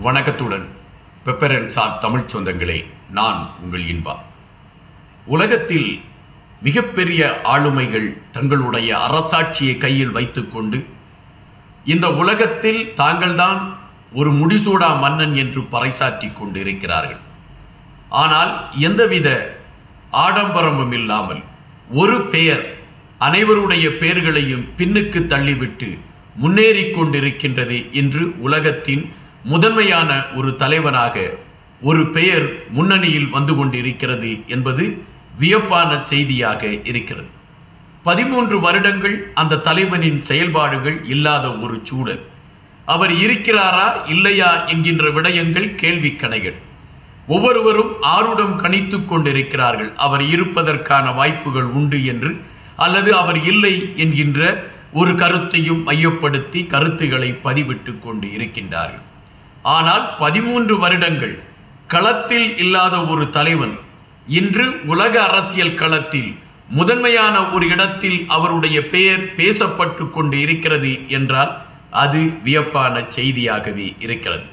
வணக்கத்துடன் பெப்பரன் சார் தமிழ் சொந்தங்களே நான் உங்கள் இன்பா உலகத்தில் மிகப்பெரிய ஆளுமைகள் தங்களுடைய அரசாட்சியை கையில் வைத்துக்கொண்டு இந்த உலகத்தில் தாங்கள்தான் ஒரு முடிசூடா மன்னன் என்று பறைசாற்றிக் கொண்டிருக்கிறார்கள் ஆனால் எந்தவித ஆடம்பரமும் இல்லாமல் ஒரு பெயர் அனைவருடைய பெயர்களையும் பின்னுக்கு தள்ளிவிட்டு முன்னேறிக் கொண்டிருக்கின்றது என்று உலகத்தின் முதன்மையான ஒரு தலைவனாக ஒரு பெயர் முன்னணியில் வந்து கொண்டிருக்கிறது என்பது வியப்பான செய்தியாக இருக்கிறது பதிமூன்று வருடங்கள் அந்த தலைவனின் செயல்பாடுகள் இல்லாத ஒரு சூழல் அவர் இருக்கிறாரா இல்லையா என்கின்ற விடயங்கள் கேள்விக்கணைகள் ஒவ்வொருவரும் ஆருடம் கணித்துக் கொண்டிருக்கிறார்கள் அவர் இருப்பதற்கான வாய்ப்புகள் உண்டு என்று அல்லது அவர் இல்லை என்கின்ற ஒரு கருத்தையும் மையப்படுத்தி கருத்துக்களை பதிவிட்டுக் கொண்டு இருக்கின்றார்கள் ஆனால் பதிமூன்று வருடங்கள் களத்தில் இல்லாத ஒரு தலைவன் இன்று உலக அரசியல் களத்தில் முதன்மையான ஒரு இடத்தில் அவருடைய பெயர் பேசப்பட்டு கொண்டு இருக்கிறது என்றால் அது வியப்பான செய்தியாகவே இருக்கிறது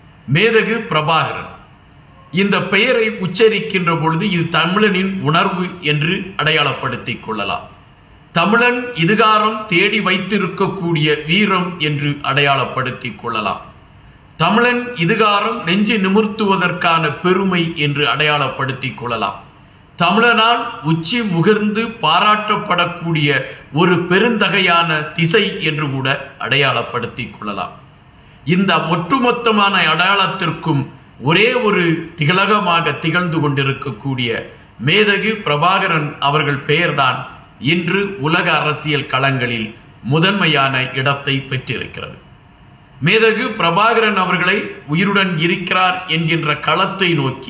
மேதகு பிரபாகரன் இந்த பெயரை உச்சரிக்கின்ற பொழுது இது தமிழனின் உணர்வு என்று அடையாளப்படுத்திக் கொள்ளலாம் தமிழன் இதுகாரம் தேடி வைத்திருக்கக்கூடிய வீரம் என்று அடையாளப்படுத்திக் கொள்ளலாம் தமிழன் இதுகாரம் நெஞ்சு நிமிர்த்துவதற்கான பெருமை என்று அடையாளப்படுத்திக் கொள்ளலாம் தமிழனால் உச்சி முகிர்ந்து பாராட்டப்படக்கூடிய ஒரு பெருந்தகையான திசை என்று கூட அடையாளப்படுத்திக் கொள்ளலாம் இந்த ஒட்டுமொத்தமான அடையாளத்திற்கும் ஒரே ஒரு திகழகமாக திகழ்ந்து கொண்டிருக்கக்கூடிய மேதகு பிரபாகரன் அவர்கள் பெயர்தான் இன்று உலக அரசியல் களங்களில் முதன்மையான இடத்தை பெற்றிருக்கிறது மேதகு பிரபாகரன் அவர்களை உயிருடன் இருக்கிறார் என்கின்ற களத்தை நோக்கி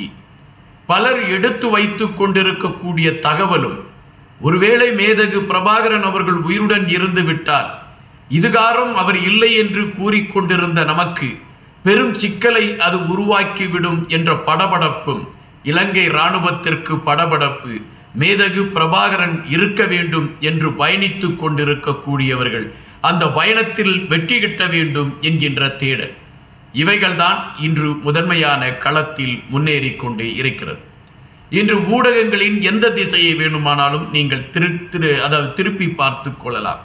பலர் எடுத்து வைத்துக் கொண்டிருக்கக்கூடிய தகவலும் ஒருவேளை மேதகு பிரபாகரன் அவர்கள் உயிருடன் இருந்து விட்டால் இதுகாரம் அவர் இல்லை என்று கூறிக்கொண்டிருந்த நமக்கு பெரும் சிக்கலை அது உருவாக்கிவிடும் என்ற படபடப்பும் இலங்கை இராணுவத்திற்கு படபடப்பு மேதகு பிரபாகரன் இருக்க வேண்டும் என்று பயணித்துக் கொண்டிருக்கக்கூடியவர்கள் அந்த பயணத்தில் வெற்றி கிட்ட வேண்டும் என்கின்ற தேடல் இவைகள்தான் இன்று முதன்மையான களத்தில் முன்னேறி கொண்டு இருக்கிறது இன்று ஊடகங்களின் எந்த திசையை வேணுமானாலும் நீங்கள் திரு திரு அதாவது திருப்பி பார்த்து கொள்ளலாம்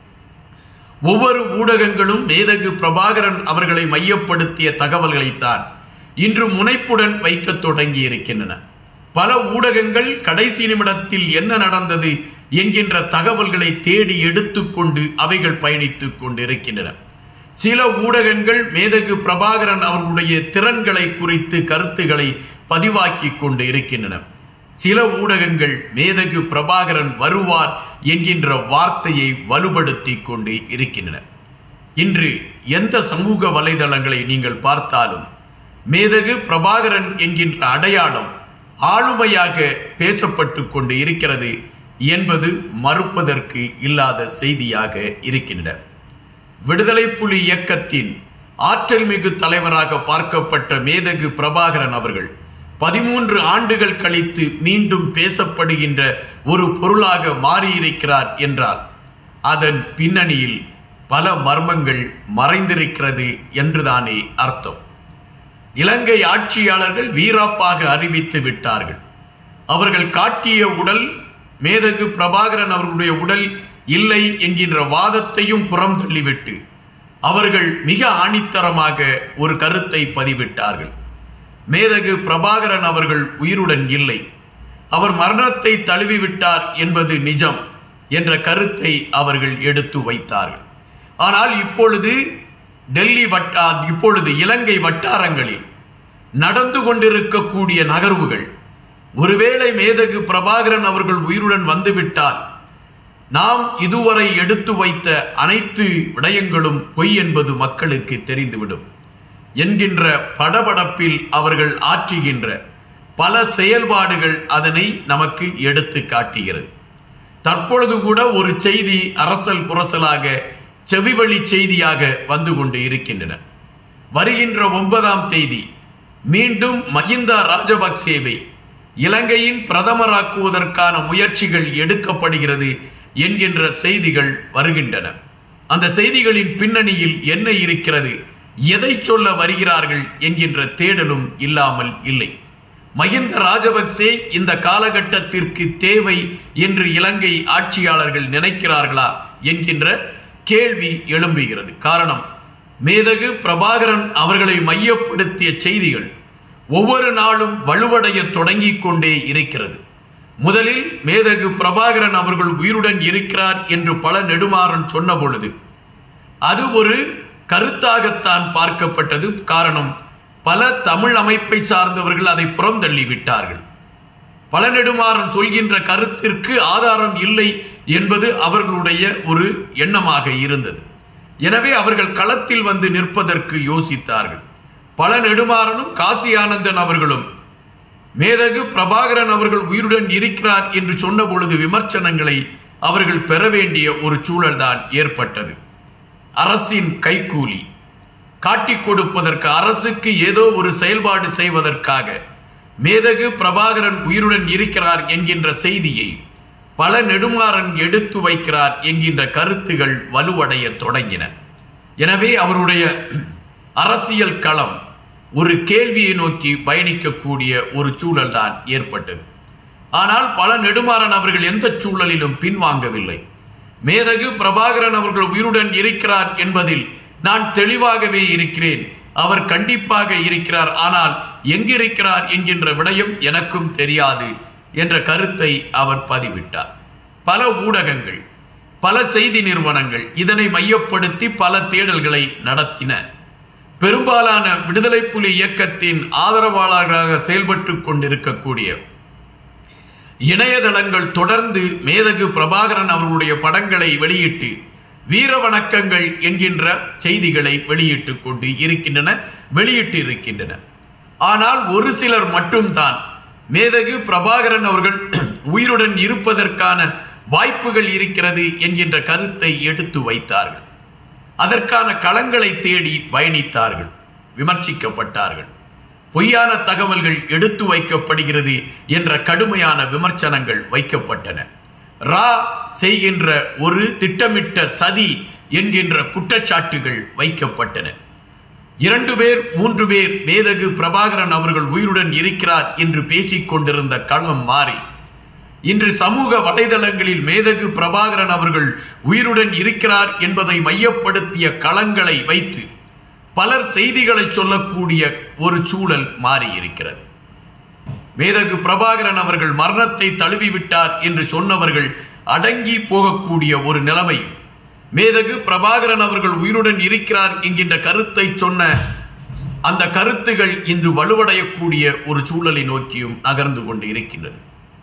ஒவ்வொரு ஊடகங்களும் மேதகு பிரபாகரன் அவர்களை மையப்படுத்திய தகவல்களைத்தான் இன்று முனைப்புடன் வைக்க தொடங்கி இருக்கின்றன பல ஊடகங்கள் கடைசி நிமிடத்தில் என்ன நடந்தது என்கின்ற தகவல்களை தேடி எடுத்துக்கொண்டு அவைகள் பயணித்துக் கொண்டிருக்கின்றன சில ஊடகங்கள் மேதகு பிரபாகரன் அவர்களுடைய திறன்களை குறித்து கருத்துக்களை பதிவாக்கி கொண்டு இருக்கின்றன சில ஊடகங்கள் மேதகு பிரபாகரன் வருவார் என்கின்ற வார்த்தையை வலுப்படுத்தி கொண்டு இருக்கின்றன இன்று எந்த சமூக வலைதளங்களை நீங்கள் பார்த்தாலும் மேதகு பிரபாகரன் என்கின்ற அடையாளம் ஆளுமையாக பேசப்பட்டு கொண்டு இருக்கிறது என்பது மறுப்பதற்கு இல்லாத செய்தியாக இருக்கின்றன விடுதலை புலி இயக்கத்தின் ஆற்றல் மிகு தலைவராக பார்க்கப்பட்ட மேதகு பிரபாகரன் அவர்கள் பதிமூன்று ஆண்டுகள் கழித்து மீண்டும் பேசப்படுகின்ற ஒரு பொருளாக மாறியிருக்கிறார் என்றால் அதன் பின்னணியில் பல மர்மங்கள் மறைந்திருக்கிறது என்றுதானே அர்த்தம் இலங்கை ஆட்சியாளர்கள் வீராப்பாக அறிவித்து விட்டார்கள் அவர்கள் காட்டிய உடல் மேதகு பிரபாகரன் அவர்களுடைய உடல் இல்லை என்கின்ற வாதத்தையும் புறம் தள்ளிவிட்டு அவர்கள் மிக ஆணித்தரமாக ஒரு கருத்தை பதிவிட்டார்கள் மேதகு பிரபாகரன் அவர்கள் உயிருடன் இல்லை அவர் மரணத்தை தழுவிவிட்டார் என்பது நிஜம் என்ற கருத்தை அவர்கள் எடுத்து வைத்தார்கள் ஆனால் இப்பொழுது டெல்லி வட்டா இப்பொழுது இலங்கை வட்டாரங்களில் நடந்து கொண்டிருக்கக்கூடிய நகர்வுகள் ஒருவேளை மேதகு பிரபாகரன் அவர்கள் உயிருடன் வந்துவிட்டால் நாம் இதுவரை எடுத்து வைத்த அனைத்து விடயங்களும் பொய் என்பது மக்களுக்கு தெரிந்துவிடும் என்கின்ற படபடப்பில் அவர்கள் ஆற்றுகின்ற பல செயல்பாடுகள் அதனை நமக்கு எடுத்து காட்டுகிறது தற்பொழுது கூட ஒரு செய்தி அரசல் புரசலாக செவிவழி செய்தியாக வந்து கொண்டு இருக்கின்றன வருகின்ற ஒன்பதாம் தேதி மீண்டும் மஹிந்தா ராஜபக்சேவை இலங்கையின் பிரதமராக்குவதற்கான முயற்சிகள் எடுக்கப்படுகிறது என்கின்ற செய்திகள் வருகின்றன அந்த செய்திகளின் பின்னணியில் என்ன இருக்கிறது எதை சொல்ல வருகிறார்கள் என்கின்ற தேடலும் இல்லாமல் இல்லை மஹிந்த ராஜபக்சே இந்த காலகட்டத்திற்கு தேவை என்று இலங்கை ஆட்சியாளர்கள் நினைக்கிறார்களா என்கின்ற கேள்வி எழும்புகிறது காரணம் மேதகு பிரபாகரன் அவர்களை மையப்படுத்திய செய்திகள் ஒவ்வொரு நாளும் வலுவடைய தொடங்கிக் கொண்டே இருக்கிறது முதலில் மேதகு பிரபாகரன் அவர்கள் உயிருடன் இருக்கிறார் என்று பல நெடுமாறன் சொன்ன பொழுது அது ஒரு கருத்தாகத்தான் பார்க்கப்பட்டது காரணம் பல தமிழ் அமைப்பை சார்ந்தவர்கள் அதை புறந்தள்ளி விட்டார்கள் பல நெடுமாறன் சொல்கின்ற கருத்திற்கு ஆதாரம் இல்லை என்பது அவர்களுடைய ஒரு எண்ணமாக இருந்தது எனவே அவர்கள் களத்தில் வந்து நிற்பதற்கு யோசித்தார்கள் பல நெடுமாறனும் காசி ஆனந்தன் அவர்களும் மேதகு பிரபாகரன் அவர்கள் உயிருடன் இருக்கிறார் என்று சொன்ன பொழுது விமர்சனங்களை அவர்கள் பெற வேண்டிய ஒரு சூழல்தான் ஏற்பட்டது அரசின் கைக்கூலி காட்டிக் கொடுப்பதற்கு அரசுக்கு ஏதோ ஒரு செயல்பாடு செய்வதற்காக மேதகு பிரபாகரன் உயிருடன் இருக்கிறார் என்கின்ற செய்தியை பல நெடுமாறன் எடுத்து வைக்கிறார் என்கின்ற கருத்துகள் வலுவடைய தொடங்கின எனவே அவருடைய அரசியல் களம் ஒரு கேள்வியை நோக்கி பயணிக்கக்கூடிய ஒரு சூழல் தான் ஏற்பட்டது ஆனால் பல நெடுமாறன் அவர்கள் எந்த சூழலிலும் பின்வாங்கவில்லை மேதகு பிரபாகரன் அவர்கள் உயிருடன் இருக்கிறார் என்பதில் நான் தெளிவாகவே இருக்கிறேன் அவர் கண்டிப்பாக இருக்கிறார் ஆனால் எங்கிருக்கிறார் என்கின்ற விடயம் எனக்கும் தெரியாது என்ற கருத்தை அவர் பதிவிட்டார் பல ஊடகங்கள் பல செய்தி நிறுவனங்கள் இதனை மையப்படுத்தி பல தேடல்களை நடத்தின பெரும்பாலான விடுதலை புலி இயக்கத்தின் ஆதரவாளர்களாக செயல்பட்டுக் கொண்டிருக்கக்கூடிய இணையதளங்கள் தொடர்ந்து மேதகு பிரபாகரன் அவர்களுடைய படங்களை வெளியிட்டு வீர வணக்கங்கள் என்கின்ற செய்திகளை வெளியிட்டுக் கொண்டு இருக்கின்றன வெளியிட்டு இருக்கின்றன ஆனால் ஒரு சிலர் மட்டும்தான் மேதகு பிரபாகரன் அவர்கள் உயிருடன் இருப்பதற்கான வாய்ப்புகள் இருக்கிறது என்கின்ற கருத்தை எடுத்து வைத்தார்கள் அதற்கான களங்களை தேடி பயணித்தார்கள் விமர்சிக்கப்பட்டார்கள் பொய்யான தகவல்கள் எடுத்து வைக்கப்படுகிறது என்ற கடுமையான விமர்சனங்கள் வைக்கப்பட்டன ரா செய்கின்ற ஒரு திட்டமிட்ட சதி என்கின்ற குற்றச்சாட்டுகள் வைக்கப்பட்டன இரண்டு பேர் மூன்று பேர் மேதகு பிரபாகரன் அவர்கள் உயிருடன் இருக்கிறார் என்று பேசிக் கொண்டிருந்த களம் மாறி இன்று சமூக வலைதளங்களில் மேதகு பிரபாகரன் அவர்கள் உயிருடன் இருக்கிறார் என்பதை மையப்படுத்திய களங்களை வைத்து பலர் செய்திகளை சொல்லக்கூடிய ஒரு சூழல் மாறி இருக்கிறது மேதகு பிரபாகரன் அவர்கள் மரணத்தை தழுவிவிட்டார் என்று சொன்னவர்கள் அடங்கி போகக்கூடிய ஒரு நிலைமை மேதகு பிரபாகரன் அவர்கள் உயிருடன் இருக்கிறார் என்கின்ற கருத்தை சொன்ன அந்த கருத்துகள் இன்று வலுவடையக்கூடிய ஒரு சூழலை நோக்கியும் நகர்ந்து கொண்டு இருக்கின்றது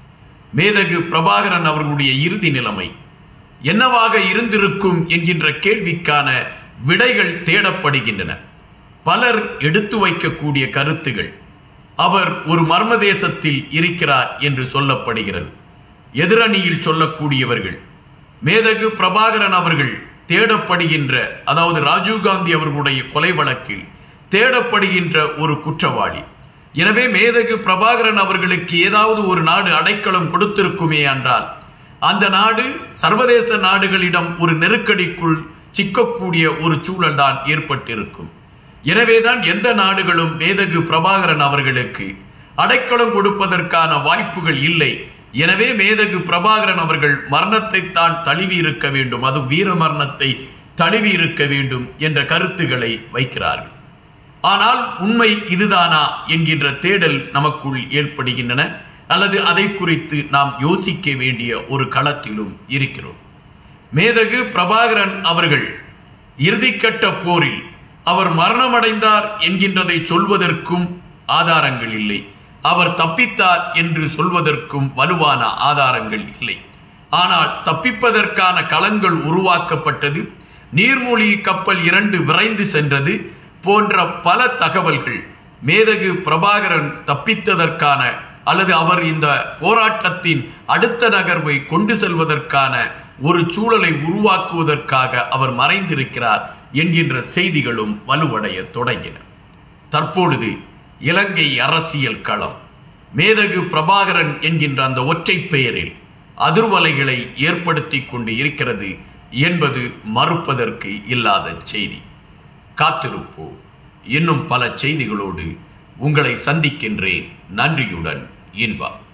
மேதகு பிரபாகரன் அவர்களுடைய இறுதி நிலைமை என்னவாக இருந்திருக்கும் என்கின்ற கேள்விக்கான விடைகள் தேடப்படுகின்றன பலர் எடுத்து வைக்கக்கூடிய கருத்துகள் அவர் ஒரு மர்ம தேசத்தில் இருக்கிறார் என்று சொல்லப்படுகிறது எதிரணியில் சொல்லக்கூடியவர்கள் மேதகு பிரபாகரன் அவர்கள் தேடப்படுகின்ற அதாவது ராஜீவ்காந்தி அவர்களுடைய கொலை வழக்கில் தேடப்படுகின்ற ஒரு குற்றவாளி எனவே மேதகு பிரபாகரன் அவர்களுக்கு ஏதாவது ஒரு நாடு அடைக்கலம் கொடுத்திருக்குமே என்றால் அந்த நாடு சர்வதேச நாடுகளிடம் ஒரு நெருக்கடிக்குள் சிக்கக்கூடிய ஒரு சூழல் தான் ஏற்பட்டிருக்கும் எனவேதான் எந்த நாடுகளும் மேதகு பிரபாகரன் அவர்களுக்கு அடைக்கலம் கொடுப்பதற்கான வாய்ப்புகள் இல்லை எனவே மேதகு பிரபாகரன் அவர்கள் மரணத்தை தான் தழுவி இருக்க வேண்டும் அது வீர மரணத்தை தழுவி இருக்க வேண்டும் என்ற கருத்துக்களை வைக்கிறார்கள் ஆனால் உண்மை இதுதானா என்கின்ற தேடல் நமக்குள் ஏற்படுகின்றன அல்லது அதை குறித்து நாம் யோசிக்க வேண்டிய ஒரு களத்திலும் இருக்கிறோம் மேதகு பிரபாகரன் அவர்கள் இறுதிக்கட்ட போரில் அவர் மரணமடைந்தார் என்கின்றதை சொல்வதற்கும் ஆதாரங்கள் இல்லை அவர் தப்பித்தார் என்று சொல்வதற்கும் வலுவான ஆதாரங்கள் இல்லை ஆனால் தப்பிப்பதற்கான களங்கள் உருவாக்கப்பட்டது நீர்மூழ்கி கப்பல் இரண்டு விரைந்து சென்றது போன்ற பல தகவல்கள் மேதகு பிரபாகரன் தப்பித்ததற்கான அல்லது அவர் இந்த போராட்டத்தின் அடுத்த நகர்வை கொண்டு செல்வதற்கான ஒரு சூழலை உருவாக்குவதற்காக அவர் மறைந்திருக்கிறார் என்கின்ற செய்திகளும் வலுவடைய தொடங்கின தற்பொழுது இலங்கை அரசியல் களம் மேதகு பிரபாகரன் என்கின்ற அந்த ஒற்றை பெயரில் அதிர்வலைகளை ஏற்படுத்தி கொண்டு இருக்கிறது என்பது மறுப்பதற்கு இல்லாத செய்தி காத்திருப்போம் இன்னும் பல செய்திகளோடு உங்களை சந்திக்கின்றேன் நன்றியுடன் இன்பா